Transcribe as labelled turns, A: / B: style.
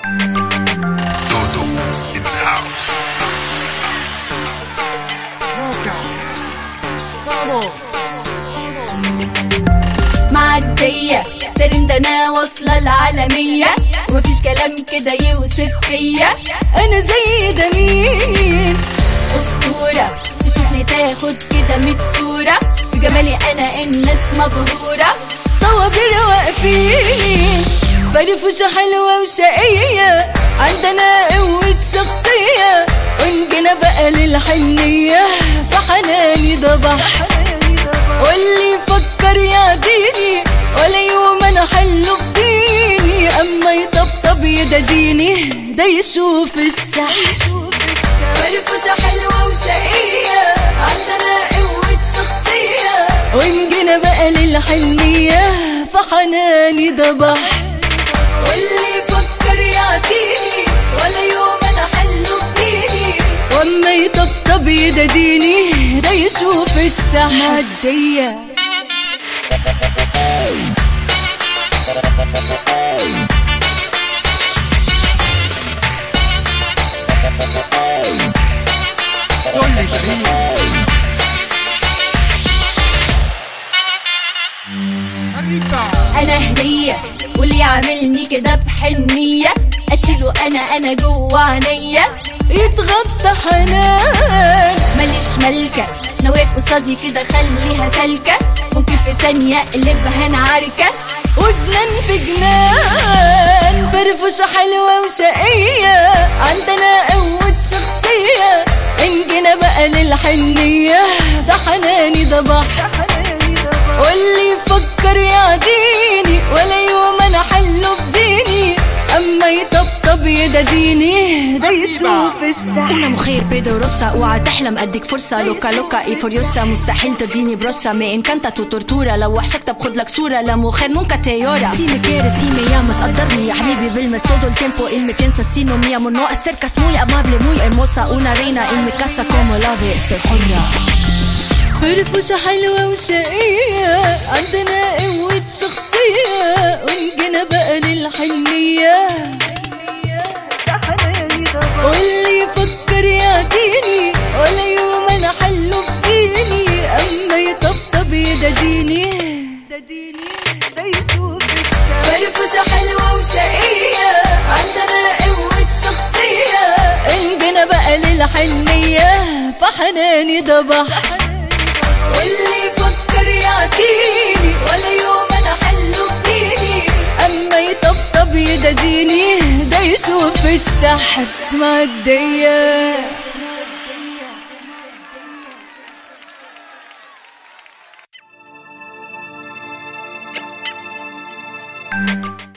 A: Dodo in the house.
B: Loca. Vamos.
C: معدية ترند انا واصلة العالمية ومفيش كلام كده يوصف فيا انا زي ده مين اسطورة تشوفني تاخد كده ميت صورة بجمالي انا الناس مبهورة طوابير واقفين فرفوشة حلوة وشقية عندنا قوة شخصية ونجينا بقى للحنية فحناني ده بحر واللي يفكر يعديني ولا يوم انا حله بديني اما يطبطب يداديني ده يشوف السحر فرفوشة حلوة وشقية عندنا قوة شخصية ونجينا بقى للحنية فحناني ده بحر واللي يفكر يعديني ولا يوم انا حله بديني واما يطبطب يداديني ده يشوف السحر معدية
B: قول لي شريف الريبا
C: انا هدية واللي يعملني كده بحنية اشيله انا انا جوا عينيا يتغطى حنان ماليش ملكة نواك قصادي كده خليها سالكة ممكن في ثانية اقلبها نعركة وجنان في جنان فرفوشة حلوة وشقية عندنا قوة شخصية إن جينا بقى للحنية ده حناني ده بحر واللي يفكر يعديني ولا يوم انا حله بديني اما يطبطب يداديني ده يشوف
D: انا مخير بيدو روسا اوعى تحلم اديك فرصه لوكا لوكا اي فوريوسا مستحيل ترضيني بروسا ما ان كانت تورتورا لو وحشك طب خد لك صوره لا مخير نونكا تيورا سي مي كيرس سي مي يا قدرني يا حبيبي بالمس todo el tiempo en mi piensa sino mi amor no acercas muy amable muy hermosa una reina en mi casa como la ve estoy حرة
C: فرفوشة حلوة وشقية عندنا قوة شخصية ونجينا بقى للحنية واللي يفكر يعديني ولا يوم انا حله بديني اما يطبطب يداديني فرفوشة حلوة وشقية عندنا قوة شخصية انجنا بقى للحنية فحناني ده بحر واللي يفكر يعطيني ولا يوم انا حله بديني اما يطبطب يداديني ده يشوف السحر معدية